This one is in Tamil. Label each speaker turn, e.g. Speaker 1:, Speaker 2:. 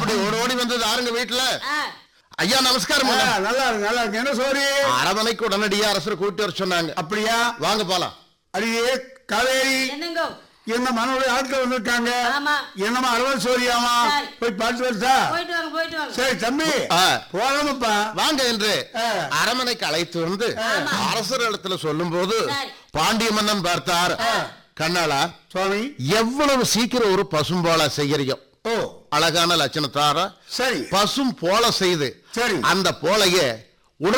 Speaker 1: அப்படி ஓடி ஓடி வந்தது யாருங்க வீட்டுல
Speaker 2: ஆ,
Speaker 1: ஐயா நமஸ்காரம்
Speaker 3: ஆ,
Speaker 1: ஐயா.
Speaker 3: நல்லா இருக்கு நல்லா இருக்கு என்ன சோரி
Speaker 1: அரமனைக்கு உடனடியா அரசர் கூட்டி வர சொன்னாங்க
Speaker 3: அப்படியா
Speaker 1: வாங்க போலாம்
Speaker 3: அடியே காவேரி
Speaker 2: என்னங்கோ
Speaker 3: என்ன மனோட ஆட்கள் வந்திருக்காங்க
Speaker 2: ஆமா
Speaker 3: என்னமா அறுபது சோரியாமா
Speaker 2: சரி.
Speaker 3: போய் பார்த்து வருஷா
Speaker 2: போயிட்டு வாங்க போயிட்டு வாங்க
Speaker 3: சரி தம்பி
Speaker 1: ஆ.
Speaker 3: போலாமப்பா
Speaker 1: வாங்க என்று
Speaker 3: ஆ.
Speaker 1: அரமனைக்கு அழைத்து வந்து
Speaker 2: ஆமா.
Speaker 1: அரசர் இடத்துல சொல்லும் போது
Speaker 2: சரி.
Speaker 1: பாண்டிய மன்னன் பார்த்தார் கண்ணாளா
Speaker 3: சுவாமி
Speaker 1: எவ்வளவு சீக்கிரம் ஒரு பசும்போல செய்யறீங்க
Speaker 3: ஓ
Speaker 1: அழகான லட்சணத்தார
Speaker 3: சரி
Speaker 1: பசும் போல செய்து
Speaker 3: சரி
Speaker 1: அந்த போலைய